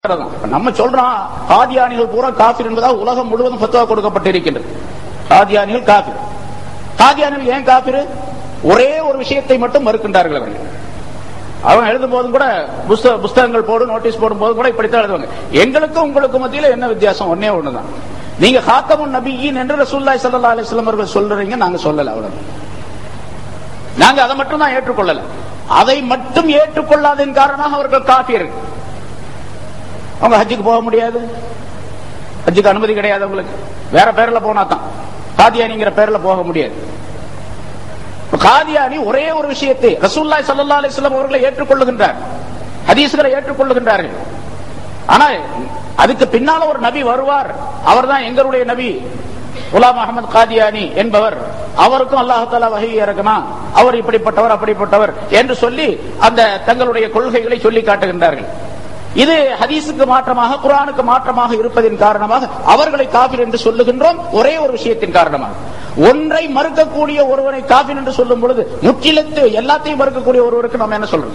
நம்ம சொல்றோம் காதியானிகள் பூரா காபிர் என்பதாக உலகம் முழுவதும் ஃபத்வா கொடுக்கப்பட்டிருக்கின்றது காதியானிகள் காபிர் காதியானிகள் ஏன் காபிர் ஒரே ஒரு விஷயத்தை மட்டும் மறுக்கின்றார்கள் அவர்கள் அவங்க எழுதும் போதும் கூட புஸ்த- புஸ்தகங்கள் போடும் நோட்டீஸ் போடும் போதும் கூட இப்படித்தான் எழுதுவாங்க எங்களுக்கும் உங்களுக்கும் மத்தியில என்ன வித்தியாசம் ஒன்னே ஒண்ணுதான் நீங்க காத்தமுன் நபியின் என்று ரசூல்லாய் ஸல்லல்லாஹு அலைஹி வஸல்லம் அவர்கள் சொல்றீங்க நாங்க சொல்லல அவ்வளவு நாங்க அதை மட்டும் தான் ஏற்றுக்கொள்ளல அதை மட்டும் ஏற்றுக்கொள்ளாதன் காரணமாக அவர்கள் காபியர்கள் அவங்க ஹஜ்ஜுக்கு போக முடியாது ஹஜ்ஜுக்கு அனுமதி கிடையாது அவங்களுக்கு வேற பேர்ல போனா தான் காதியானிங்கிற பேர்ல போக முடியாது காதியானி ஒரே ஒரு விஷயத்தை ரசூல்லாய் ஸல்லல்லாஹு அலைஹி வஸல்லம் அவர்களை ஏற்றுக்கொள்ளுகின்றார் ஹதீஸ்களை ஏற்றுக்கொள்ளுகின்றார்கள் ஆனா அதுக்கு பின்னால ஒரு நபி வருவார் அவர்தான் எங்களுடைய நபி குலாம் அகமது காதியானி என்பவர் அவருக்கும் அல்லாஹ் தாலா வகை இறக்கணும் அவர் இப்படிப்பட்டவர் அப்படிப்பட்டவர் என்று சொல்லி அந்த தங்களுடைய கொள்கைகளை சொல்லி காட்டுகின்றார்கள் இது ஹதீஸுக்கு மாற்றமாக குர்ஆனுக்கு மாற்றமாக இருப்பதின் காரணமாக அவர்களை காபிர் என்று சொல்லுகின்றோம் ஒரே ஒரு விஷயத்தின் காரணமாக ஒன்றை மறுக்கக்கூடிய ஒருவனை காபிர் என்று சொல்லும் பொழுது முற்றிலத்து எல்லாத்தையும் மறுக்கக்கூடிய ஒருவருக்கு நம்ம என்ன சொல்றோம்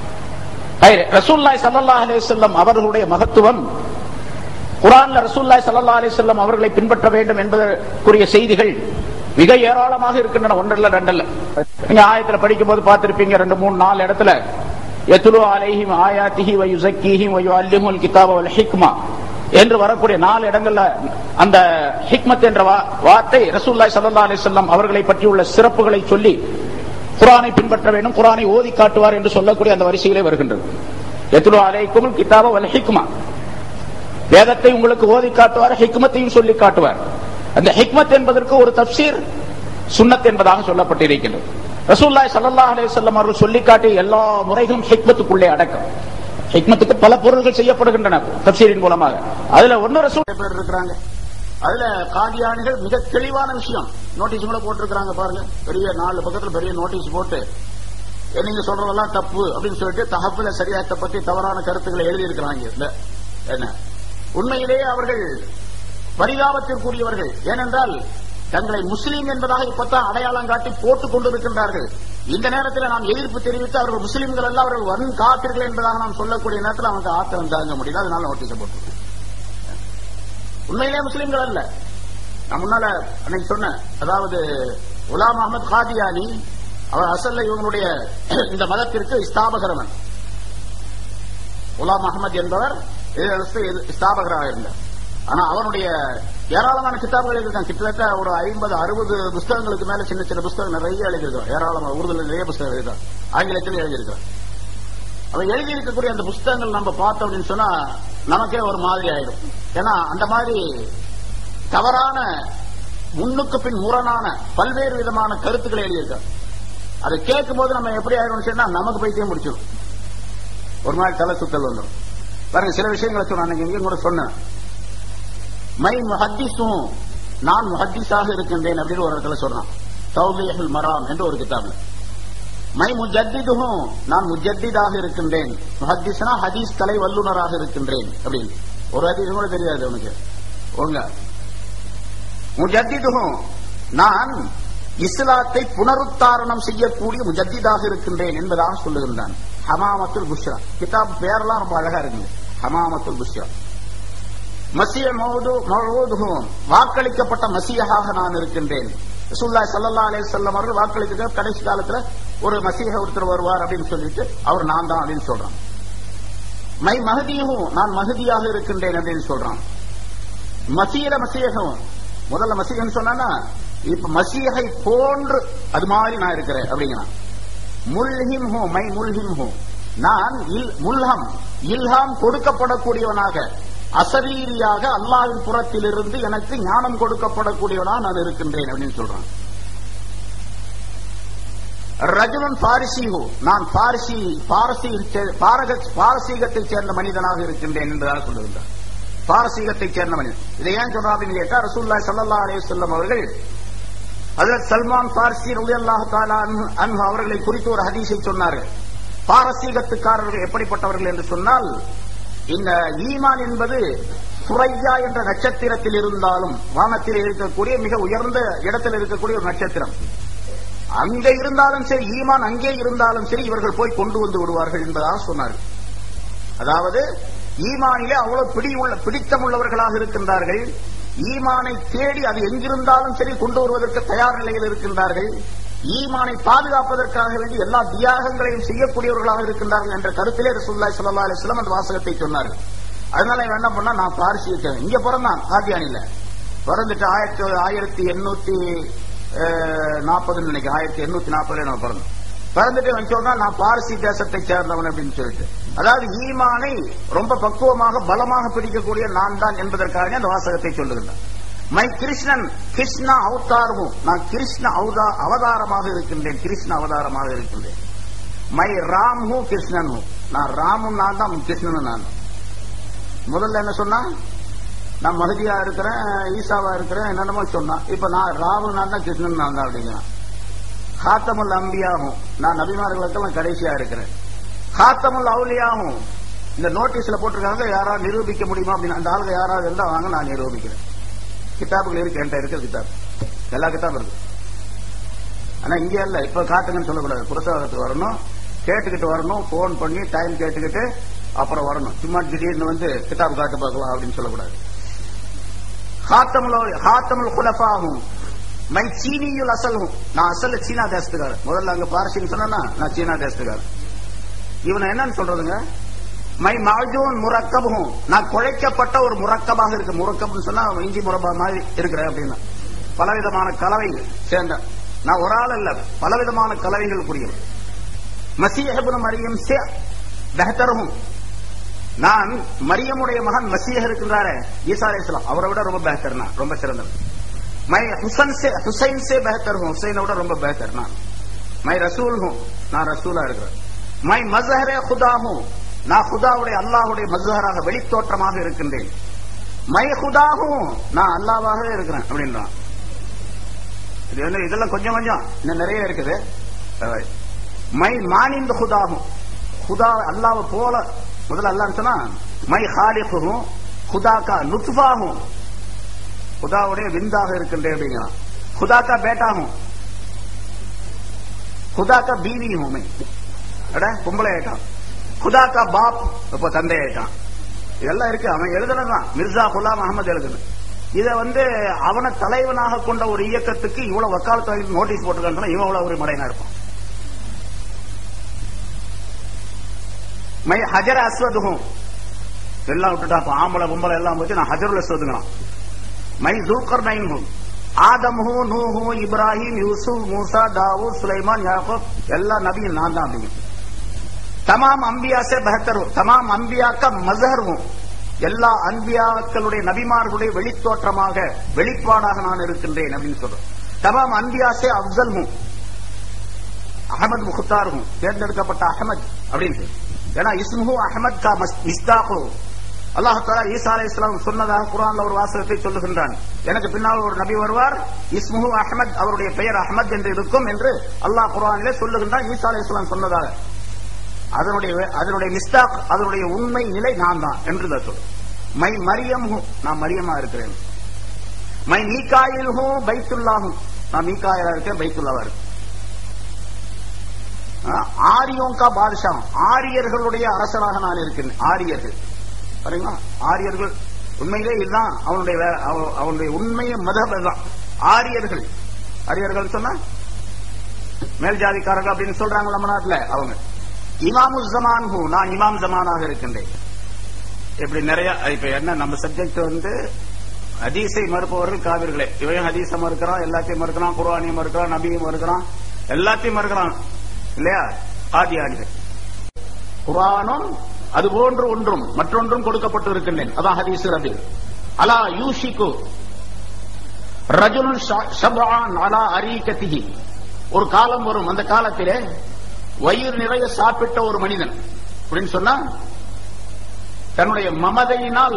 ஐ- ரசூலுல்லாஹி ஸல்லல்லாஹு அலைஹி வஸல்லம் அவர்களுடைய மகத்துவம் குர்ஆன்ல ரசூலுல்லாஹி ஸல்லல்லாஹு அலைஹி வஸல்லம் அவர்களை பின்பற்ற வேண்டும் என்பதற்குரிய செய்திகள் மிக ஏராளமாக இருக்கின்றன ஒன்றல்ல ரெண்டல்ல நீங்க ஆயத்துல படிக்கும் போது பார்த்திருப்பீங்க ரெண்டு மூணு நாலு இடத்துல எத்துலு அலைஹிம் ஆயாத்திஹி வ யுஸக்கீஹிம் வ யுஅல்லிமுல் கிதாப வல் ஹிக்மா என்று வரக்கூடிய நாலு இடங்கள்ல அந்த ஹிக்மத் என்ற வா- வார்த்தை ரசூலுல்லாஹி ஸல்லல்லாஹு அலைஹி வஸல்லம் அவர்களை பற்றியுள்ள சிறப்புகளை சொல்லி குர்ஆனை பின்பற்ற வேண்டும் குர்ஆனை ஓதி காட்டுவார் என்று சொல்லக்கூடிய அந்த வரிசையிலே வருகின்றது எத்துலு அலைக்கும் கிதாப வல் ஹிக்மா வேதத்தை உங்களுக்கு ஓதி காட்டுவார் ஹிக்மத்தையும் சொல்லி காட்டுவார் அந்த ஹிக்மத் என்பதற்கு ஒரு தப்சீர் சுன்னத் என்பதாக சொல்லப்பட்டிருக்கின்றது ரசூல்லாய் ஸல்லல்லாஹு அலைஹி வஸல்லம் அவர்கள் சொல்லி காட்டிய எல்லா முறைகளும் ஹிக்மத்துக்குள்ளே அடக்கம் ஹிக்மத்துக்கு பல பொருள்கள் செய்யப்படுகின்றன தப்சீரின் மூலமாக அதுல ஒன்னு ரசூல் பேர் இருக்கிறாங்க அதுல காதியானிகள் மிக தெளிவான விஷயம் நோட்டீஸ் கூட போட்டிருக்கிறாங்க பாருங்க பெரிய நாலு பக்கத்துல பெரிய நோட்டீஸ் போட்டு "ஏ, நீங்க சொல்றதெல்லாம் தப்பு அப்படின்னு சொல்லிட்டு தகப்புல சரியாத்த பத்தி தவறான கருத்துக்களை எழுதி இருக்கிறாங்க இதுல என்ன உண்மையிலேயே அவர்கள் பரிதாபத்திற்குரியவர்கள் ஏனென்றால் தங்களை முஸ்லீம் என்பதாக இப்பதான் அடையாளம் காட்டி போட்டுக் கொண்டிருக்கின்றார்கள் இந்த நேரத்தில் நாம் எதிர்ப்பு தெரிவித்து அவர்கள் முஸ்லீம்கள் எல்லாம் அவர்கள் வரும் காப்பீர்கள் என்பதாக நாம் சொல்லக்கூடிய நேரத்தில் அவங்க ஆத்திரம் தாங்க முடியல அதனால நோட்டீஸ் போட்டு உண்மையிலே முஸ்லீம்கள் அல்ல நான் முன்னால அன்னைக்கு சொன்னேன் அதாவது குலாம் அகமது காதியானி அவர் அசல்ல இவங்களுடைய இந்த மதத்திற்கு ஸ்தாபகரவன் குலாம் அகமது என்பவர் இதற்கு ஸ்தாபகராக இருந்தார் ஆனா அவனுடைய ஏராளமான கிதாபுகள் எழுதியிருக்கான் கிட்டத்தட்ட ஒரு ஐம்பது அறுபது புஸ்தகங்களுக்கு மேல சின்ன சின்ன புஸ்தகம் நிறைய எழுதியிருக்கான் ஏராளமான உருதுல நிறைய புஸ்தகம் எழுதியிருக்கான் ஆங்கிலத்தில் எழுதியிருக்கான் அவன் எழுதி இருக்கக்கூடிய அந்த புஸ்தகங்கள் நம்ம பார்த்தோம் அப்படின்னு சொன்னா நமக்கே ஒரு மாதிரி ஆயிடும் ஏன்னா அந்த மாதிரி தவறான முன்னுக்கு பின் முரணான பல்வேறு விதமான கருத்துக்களை எழுதியிருக்கான் அதை கேட்கும் போது நம்ம எப்படி ஆயிடும் சொன்னா நமக்கு பைத்தியம் முடிச்சிடும் ஒரு மாதிரி தலை சுத்தல் வந்துடும் பாருங்க சில விஷயங்களை சொன்ன அன்னைக்கு இங்கேயும் கூட சொன்னேன் மை முஹத்திஸும் நான் முஹத்திஸாக இருக்கின்றேன் அப்படின்னு ஒரு இடத்துல சொன்னான் தௌலியஹுல் மராம் என்று ஒரு கிதாப்ல மை முஜத்திதும் நான் முஜத்திதாக இருக்கின்றேன் முஹத்திஸ்னா ஹதீஸ் கலை வல்லுனராக இருக்கின்றேன் அப்படின்னு ஒரு ஹதீஸ் கூட தெரியாது உனக்கு ஒழுங்கா முஜத்திதும் நான் இஸ்லாத்தை புனருத்தாரணம் செய்யக்கூடிய முஜத்திதாக இருக்கின்றேன் என்பதாக சொல்லுகின்றான் ஹமாமத்துல் புஷ்ரா கிதாப் பேரெல்லாம் ரொம்ப அழகா இருக்குது ஹமாமத்துல் புஷ்ரா மசிய மௌதுகும் வாக்களிக்கப்பட்ட மசியகாக நான் இருக்கின்றேன் ரசூலுல்லாஹி ஸல்லல்லாஹு அலைஹி வஸல்லம் அவர்கள் வாக்களிக்க கடைசி காலத்துல ஒரு மசீஹ ஒருத்தர் வருவார் அப்படின்னு சொல்லிட்டு அவர் நான் தான் அப்படின்னு சொல்றான் மை மஹதியும் நான் மஹதியாக இருக்கின்றேன் அப்படின்னு சொல்றான் மசீல மசீகம் முதல்ல மசீகன்னு சொன்னா இப்ப மசீகை போன்று அது மாதிரி நான் இருக்கிறேன் அப்படிங்கிறான் முல்ஹிம் ஹூ மை முல்ஹிம் ஹூ நான் இல்- முல்ஹம் இல்ஹாம் கொடுக்கப்படக்கூடியவனாக அசரீரியாக அல்லாஹ்வின் புறத்திலிருந்து எனக்கு ஞானம் கொடுக்கப்படக்கூடியவனாக நான் இருக்கின்றேன் அப்படின்னு சொல்றான் ரஜுலன் பாரிசிஹு நான் பாரிசி பாரசி பாரக பாரசீகத்தைச் சேர்ந்த மனிதனாக இருக்கின்றேன் என்பதாக சொல்லுகின்றார் பாரசீகத்தைச் சேர்ந்த மனிதன் இதை ஏன் சொல்றான் அப்படின்னு கேட்டா ரசூல்லாய் ஸல்லல்லாஹு அலைஹி வஸல்லம் அவர்கள் ஹஜரத் சல்மான் பார்சி ரலியல்லாஹு தஆலா அன்ஹு- அன்ஹு அவர்களை குறித்து ஒரு ஹதீஸை சொன்னார்கள் பாரசீகத்துக்காரர்கள் எப்படிப்பட்டவர்கள் என்று சொன்னால் இந்த ஈமான் என்பது சுரையா என்ற நட்சத்திரத்தில் இருந்தாலும் வானத்தில் இருக்கக்கூடிய மிக உயர்ந்த இடத்தில் இருக்கக்கூடிய ஒரு நட்சத்திரம் அங்க இருந்தாலும் சரி ஈமான் அங்கே இருந்தாலும் சரி இவர்கள் போய் கொண்டு வந்து விடுவார்கள் என்பதாக சொன்னார்கள் அதாவது ஈமானிலே அவ்வளவு பிடி உள்ள பிடித்தம் உள்ளவர்களாக இருக்கின்றார்கள் ஈமானை தேடி அது எங்கிருந்தாலும் சரி கொண்டு வருவதற்கு தயார் நிலையில் இருக்கின்றார்கள் ஈமானை பாதுகாப்பதற்காக வேண்டி எல்லா தியாகங்களையும் செய்யக்கூடியவர்களாக இருக்கின்றார்கள் என்ற கருத்திலே ரசூலுல்லாஹி ஸல்லல்லாஹு அலைஹி வஸல்லம் அந்த வாசகத்தை சொன்னார்கள் அதனால இவன் என்ன பண்ணா நான் பார்சி இங்க பிறந்தான் காத்தியானில பிறந்துட்டு ஆயிரத்தி ஆயிரத்தி எண்ணூத்தி நாற்பது நினைக்கிறேன் ஆயிரத்தி எண்ணூத்தி நாற்பதுல நம்ம பிறந்தோம் பிறந்துட்டு அவன் சொல்றா நான் பாரசி தேசத்தை சேர்ந்தவன் அப்படின்னு சொல்லிட்டு அதாவது ஈமானை ரொம்ப பக்குவமாக பலமாக பிடிக்கக்கூடிய நான் தான் என்பதற்காக அந்த வாசகத்தை சொல்லுகின்றான் மை கிருஷ்ணன் கிருஷ்ண அவதாரமும் நான் கிருஷ்ண அவதா அவதாரமாக இருக்கின்றேன் கிருஷ்ண அவதாரமாக இருக்கின்றேன் மை ராம் ஹூ கிருஷ்ணன் ஹூ நான் ராமும் நான் தான் கிருஷ்ணனும் நான் தான் முதல்ல என்ன சொன்னா நான் மகதியா இருக்கிறேன் ஈசாவா இருக்கிறேன் என்னென்னமோ சொன்னான் இப்ப நான் ராவு நான் தான் கிருஷ்ணன் நான் தான் அப்படிங்கிறான் ஹாத்தமுல் அம்பியாகும் நான் நபிமார்களுக்கெல்லாம் கடைசியா இருக்கிறேன் ஹாத்தமுல் அவுலியாகும் இந்த நோட்டீஸ்ல போட்டிருக்காங்க யாராவது நிரூபிக்க முடியுமா அப்படின்னு அந்த ஆளுங்க யாராவது இருந்தா வாங்க நான் நிரூபிக்கிறேன் கிதாபுகள் இருக்கு என்கிட்ட இருக்கிற கிதாப் எல்லா கிதாபும் இருக்கு ஆனா இங்க இல்ல இப்ப காட்டுங்கன்னு சொல்லக்கூடாது புரசவகத்துக்கு வரணும் கேட்டுக்கிட்டு வரணும் போன் பண்ணி டைம் கேட்டுக்கிட்டு அப்புறம் வரணும் சும்மா திடீர்னு வந்து கிதாப் காட்டு பார்க்கலாம் அப்படின்னு சொல்லக்கூடாது ஹாத்தமுல் ஹாத்தமுல் குலஃபாகும் மை சீனியுல் அசலும் நான் அசல் சீனா தேசத்துக்காரன் முதல்ல அங்க பாரசின்னு சொன்னா நான் சீனா தேசத்துக்காரன் இவனை என்னன்னு சொல்றதுங்க மை மாஜூன் முரக்கபும் நான் குழைக்கப்பட்ட ஒரு முரக்கமாக இருக்கு முரக்கப்னு சொன்னா இஞ்சி முரப்பா மாதிரி இருக்கிறேன் அப்படின்னா பலவிதமான கலவைகள் சேர்ந்த நான் ஒரு ஆள் இல்ல பலவிதமான கலவைகள் கூடியவர் மசீஹபுன் மரியம் சே பெஹத்தரும் நான் மரியமுடைய மகன் மசீஹ் இருக்கிறாரே ஈசா அலைஹிஸ்ஸலாம் அவரை விட ரொம்ப பெஹத்தர் நான் ரொம்ப சிறந்தவர் மை हुसैन से हुसैन से बेहतर हूं हुसैन விட ரொம்ப பெஹத்தர் நான் மை ரசூல் हूं நான் ரசூலா இருக்கிறேன் மை மஸ்ஹரே खुदा हूं நான் खुदाவுடைய அல்லாஹ்வுடைய மஸ்ஹராக வெளித்தோற்றமாக இருக்கின்றேன் மை खुदा हूं நான் அல்லாஹ்வாகவே இருக்கிறேன் அப்படின்றான் இது வந்து இதெல்லாம் கொஞ்சம் கொஞ்சம் இன்னும் நிறைய இருக்குது மை மானிந்த खुदाஹும் खुदा அல்லாஹ் போல முதல்ல அல்லாஹ் சொன்னா மை खालिक़ும் खुदा का नुत्फा हूं खुदाவுடைய விந்தாக இருக்கின்றேன் அப்படிங்கிறான் खुदा का बेटा हूं खुदा का बीवी हूं मैं அட பொம்பளை ஆயிட்டான் खुदा का बाप இப்ப தந்தை ஆயிட்டான் இதெல்லாம் இருக்கு அவன் எழுதுனதான் மிர்சா குலாம் அகமது எழுதுன இத வந்து அவனை தலைவனாக கொண்ட ஒரு இயக்கத்துக்கு இவ்வளவு வக்காலத்து வாங்கி நோட்டீஸ் போட்டிருக்கான்னு இவன் இவ்வளவு ஒரு மடையனா இருப்பான் மை ஹஜர் அஸ்வதுகும் எல்லாம் விட்டுட்டா அப்ப ஆம்பளை பொம்பளை எல்லாம் போச்சு நான் ஹஜருல் அஸ்வதுங்களாம் மை ஜூக்கர் நைன் ஹூ ஆதம் ஹூ நூ ஹூ இப்ராஹிம் யூசுப் மூசா தாவூத் சுலைமான் யாக்கூப் எல்லா நபியும் நான் தான் அப்படிங்க தமாம் அம்பியா சே பெஹத்தர் ஹூ தமாம் அம்பியா கா மஸ்ஹர் ஹூ எல்லா அன்பியாக்களுடைய நபிமார்களுடைய வெளித்தோற்றமாக வெளிப்பாடாக நான் இருக்கின்றேன் அப்படின்னு சொல்றேன் தமாம் அன்பியா சே அப்சல் ஹூ அகமது முഖ்தார் ஹூ தேர்ந்தெடுக்கப்பட்ட அகமது அப்படின்னு ஏன்னா இஸ்முஹு அஹமத் கா மிஸ்தாகு அல்லாஹ் தாலா ஈசா அலை இஸ்லாம் சொன்னதாக குரான்ல ஒரு வாசகத்தை சொல்லுகின்றான் எனக்கு பின்னால் ஒரு நபி வருவார் இஸ்முஹு அஹமத் அவருடைய பெயர் அஹமத் என்று இருக்கும் என்று அல்லாஹ் குரானிலே சொல்லுகின்றான் ஈசா அலை இஸ்லாம் சொன்னதாக அதனுடைய அதனுடைய மிஸ்தாக் அதனுடைய உண்மை நிலை நான் தான் என்று தான் சொல்லு மை மரியம் நான் மரியமா இருக்கிறேன் மை மீகாயில் ஹூ பைத்துல்லாஹும் நான் மீகாயிலா இருக்கேன் பைத்துல்லாவா இருக்கேன் ஆரியோம் கா பாதுஷா ஆரியர்களுடைய அரசராக நான் இருக்கின்றேன் ஆரியர்கள் பாருங்களா ஆரியர்கள் உண்மையிலே இதுதான் அவனுடைய அவனுடைய உண்மைய மதம் தான் ஆரியர்கள் ஆரியர்கள் சொன்னா மேல் ஜாதிக்காரர்கள் அப்படின்னு சொல்றாங்க நம்ம நாட்டுல அவங்க இமாமு ஜமான் ஹூ நான் இமாம் ஜமானாக இருக்கின்றேன் இப்படி நிறைய இப்ப என்ன நம்ம சப்ஜெக்ட் வந்து ஹதீஸை மறுப்பவர்கள் காவிர்களே இவன் ஹதீஸை மறுக்கிறான் எல்லாத்தையும் மறுக்கிறான் குர்ஆனையும் மறுக்கிறான் நபியும் மறுக்கிறான் எல்லாத்தையும் மறுக்கிறான் இல்லையா ஆதியானிகள் குரானும் அது போன்று ஒன்றும் மற்றொன்றும் கொடுக்கப்பட்டு இருக்கின்றேன் அதான் ஹதீஸ் ரபி அலா யூஷிக்கு ரஜுலுன் ஷபான் அலா அரீகத்திகி ஒரு காலம் வரும் அந்த காலத்திலே வயிறு நிறைய சாப்பிட்ட ஒரு மனிதன் அப்படின்னு சொன்னா தன்னுடைய மமதையினால்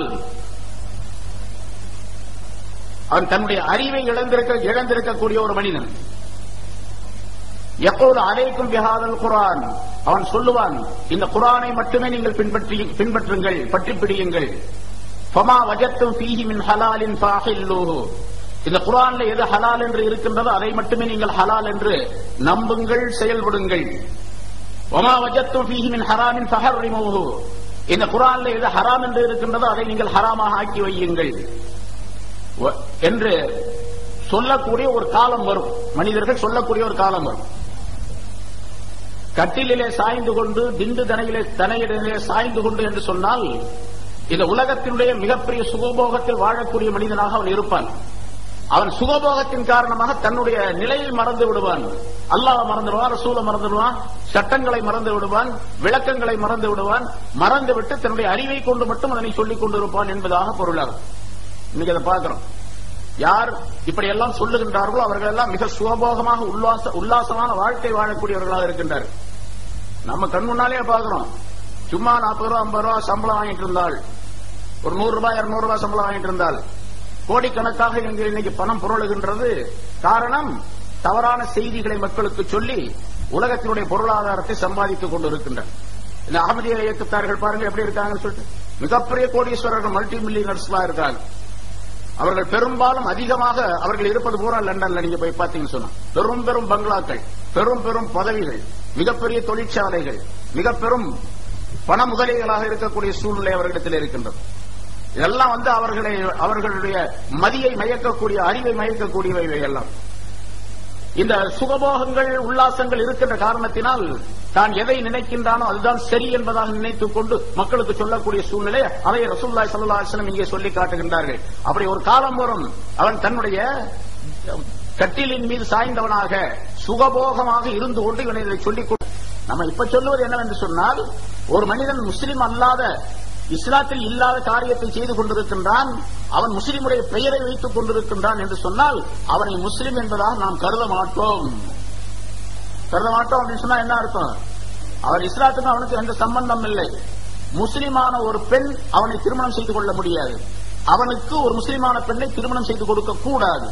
அவன் தன்னுடைய அறிவை இழந்திருக்க இழந்திருக்கக்கூடிய ஒரு மனிதன் எப்போது அலைக்கும் பிஹாதல் குரான் அவன் சொல்லுவான் இந்த குரானை மட்டுமே நீங்கள் பின்பற்றி பின்பற்றுங்கள் பற்றி பிடியுங்கள் ஃபமா வஜத்தும் ஃபீஹி மின் ஹலாலின் ஃபாஹில்லூஹு இந்த குரான்ல எது ஹலால் என்று இருக்கின்றதோ அதை மட்டுமே நீங்கள் ஹலால் என்று நம்புங்கள் செயல்படுங்கள் ஒமா வஜத்தும் ஃபீஹி மின் ஹராமின் ஃபஹர்ரிமூஹு இந்த குரான்ல எது ஹராம் என்று இருக்கின்றதோ அதை நீங்கள் ஹராமாக ஆக்கி வையுங்கள் வ- என்று சொல்லக்கூடிய ஒரு காலம் வரும் மனிதர்கள் சொல்லக்கூடிய ஒரு காலம் வரும் கட்டிலே சாய்ந்து கொண்டு திண்டு தனையிலே தனையிலே சாய்ந்து கொண்டு என்று சொன்னால் இந்த உலகத்தினுடைய மிகப்பெரிய சுகபோகத்தில் வாழக்கூடிய மனிதனாக அவன் இருப்பான் அவன் சுகபோகத்தின் காரணமாக தன்னுடைய நிலையை மறந்து விடுவான் அல்லாஹ் மறந்து விடுவான் ரசூலை மறந்து விடுவான் சட்டங்களை மறந்து விடுவான் விளக்கங்களை மறந்து விடுவான் மறந்து விட்டு தன்னுடைய அறிவை கொண்டு மட்டும் அதனை சொல்லிக் கொண்டிருப்பான் என்பதாக பொருளாகும் இன்னைக்கு அதை பார்க்கிறோம் யார் இப்படி எல்லாம் சொல்லுகின்றார்களோ அவர்கள் எல்லாம் மிக சுகபோகமாக உல்லாச உல்லாசமான வாழ்க்கை வாழக்கூடியவர்களாக இருக்கின்றார்கள் நம்ம கண் முன்னாலே பார்க்கிறோம் சும்மா நாற்பது ரூபா ஐம்பது ரூபா சம்பளம் வாங்கிட்டு இருந்தால் ஒரு நூறு ரூபாய் இருநூறு ரூபாய் சம்பளம் வாங்கிட்டு இருந்தால் கோடிக்கணக்காக இங்கு இன்னைக்கு பணம் புரளுகின்றது காரணம் தவறான செய்திகளை மக்களுக்கு சொல்லி உலகத்தினுடைய பொருளாதாரத்தை சம்பாதித்துக் கொண்டிருக்கின்றனர் இந்த அகமதிய இயக்கத்தார்கள் பாருங்க எப்படி இருக்காங்கன்னு சொல்லிட்டு மிகப்பெரிய கோடீஸ்வரர்கள் மல்டி மில்லியனர்ஸ்லாம் இருக்காங்க அவர்கள் பெரும்பாலும் அதிகமாக அவர்கள் இருப்பது பூரா லண்டன்ல நீங்க போய் பாத்தீங்கன்னு சொன்னா பெரும் பெரும் பங்களாக்கள் பெரும் பெரும் பதவிகள் மிகப்பெரிய தொழிற்சாலைகள் மிக பெரும் பண முதலீடுகளாக இருக்கக்கூடிய சூழ்நிலை அவர்களிடத்தில் இருக்கின்றது இதெல்லாம் வந்து அவர்களை அவர்களுடைய மதியை மயக்கக்கூடிய அறிவை மயக்கக்கூடியவை இவையெல்லாம் இந்த சுகபோகங்கள் உல்லாசங்கள் இருக்கின்ற காரணத்தினால் தான் எதை நினைக்கின்றானோ அதுதான் சரி என்பதாக நினைத்துக் கொண்டு மக்களுக்கு சொல்லக்கூடிய சூழ்நிலை அதை ரசூல்லாய் சல்லா அலிஸ்லம் இங்கே சொல்லி காட்டுகின்றார்கள் அப்படி ஒரு காலம் வரும் அவன் தன்னுடைய கட்டிலின் மீது சாய்ந்தவனாக சுகபோகமாக இருந்து கொண்டு இவனை இதை சொல்லிக் கொண்டு நம்ம இப்ப சொல்லுவது என்னவென்று சொன்னால் ஒரு மனிதன் முஸ்லிம் அல்லாத இஸ்லாத்தில் இல்லாத காரியத்தை செய்து கொண்டிருக்கின்றான் அவன் முஸ்லிமுடைய பெயரை வைத்துக் கொண்டிருக்கின்றான் என்று சொன்னால் அவனை முஸ்லிம் என்பதாக நாம் கருத மாட்டோம் கருத மாட்டோம் அப்படின்னு சொன்னா என்ன அர்த்தம் அவர் இஸ்லாத்துக்கு அவனுக்கு எந்த சம்பந்தம் இல்லை முஸ்லிமான ஒரு பெண் அவனை திருமணம் செய்து கொள்ள முடியாது அவனுக்கு ஒரு முஸ்லிமான பெண்ணை திருமணம் செய்து கொடுக்க கூடாது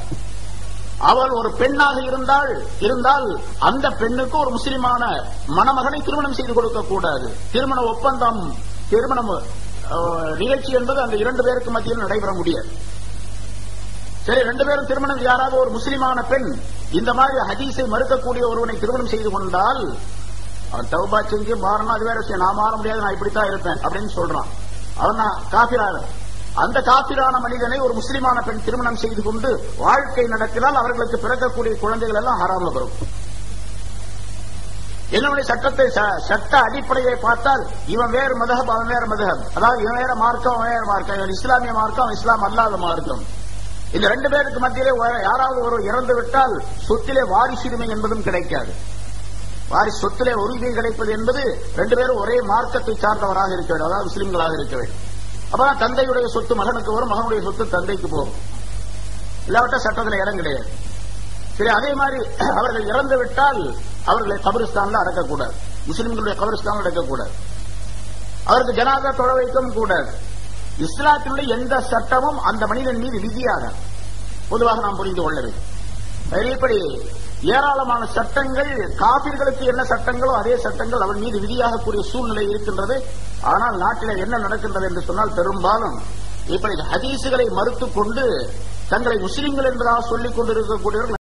அவள் ஒரு பெண்ணாக இருந்தால் இருந்தால் அந்த பெண்ணுக்கு ஒரு முஸ்லிமான மணமகனை திருமணம் செய்து கொடுக்க கூடாது திருமண ஒப்பந்தம் திருமணம் அஹ், நிகழ்ச்சி என்பது அந்த இரண்டு பேருக்கு மத்தியில் நடைபெற முடியாது சரி ரெண்டு பேரும் திருமணம் யாராவது ஒரு முஸ்லிமான பெண் இந்த மாதிரி ஹதீஸை மறுக்கக்கூடிய ஒருவனை திருமணம் செய்து கொண்டால் அவன் தௌபா செஞ்சு மாறணும் அது வேற விஷயம் நான் மாற முடியாது நான் இப்படித்தான் இருப்பேன் அப்படின்னு சொல்றான் அவன் நான் காபிரான அந்த காபிரான மனிதனை ஒரு முஸ்லிமான பெண் திருமணம் செய்து கொண்டு வாழ்க்கை நடத்தினால் அவர்களுக்கு பிறக்கக்கூடிய குழந்தைகள் எல்லாம் ஹராம்ல வரும் என்னுடைய சட்டத்தை ச- சட்ட அடிப்படையை பார்த்தால் இவன் வேறு மதகம் அவன் வேறு மதகம் அதாவது இவன் வேற மார்க்கம் அவன் வேற மார்க்கம் இவன் இஸ்லாமிய மார்க்கம் அவன் இஸ்லாம் அல்லாத மார்க்கம் இந்த ரெண்டு பேருக்கு மத்தியிலே ஒரு- யாராவது ஒரு இறந்து விட்டால் சொத்திலே வாரிசுரிமை என்பதும் கிடைக்காது வாரி சொத்திலே உரிமை கிடைப்பது என்பது ரெண்டு பேரும் ஒரே மார்க்கத்தை சார்ந்தவராக இருக்க வேண்டும் அதாவது முஸ்லிம்களாக இருக்க வேண்டும் அப்பதான் தந்தையுடைய சொத்து மகனுக்கு வரும் மகனுடைய சொத்து தந்தைக்கு போகும் இல்லாவிட்டா சட்டத்தில் இடம் கிடையாது சரி அதே மாதிரி அவர்கள் இறந்து விட்டால் அவர்களை கபிரிஸ்தான்ல அடக்கக்கூடாது முஸ்லிம்களுடைய கபிரிஸ்தான்ல அடக்கக்கூடாது அவருக்கு ஜனாதா தொழ வைக்கவும் கூடாது இஸ்லாத்தினுடைய எந்த சட்டமும் அந்த மனிதன் மீது விதியாக பொதுவாக நாம் புரிந்து கொள்ள வேண்டும் அதில் இப்படி ஏராளமான சட்டங்கள் காபிர்களுக்கு என்ன சட்டங்களோ அதே சட்டங்கள் அவன் மீது விதியாகக்கூடிய சூழ்நிலை இருக்கின்றது ஆனால் நாட்டில் என்ன நடக்கின்றது என்று சொன்னால் பெரும்பாலும் இப்படி ஹதீசுகளை மறுத்துக் கொண்டு தங்களை முஸ்லிம்கள் என்பதாக சொல்லிக் கொண்டிருக்கக்கூடியவர்கள்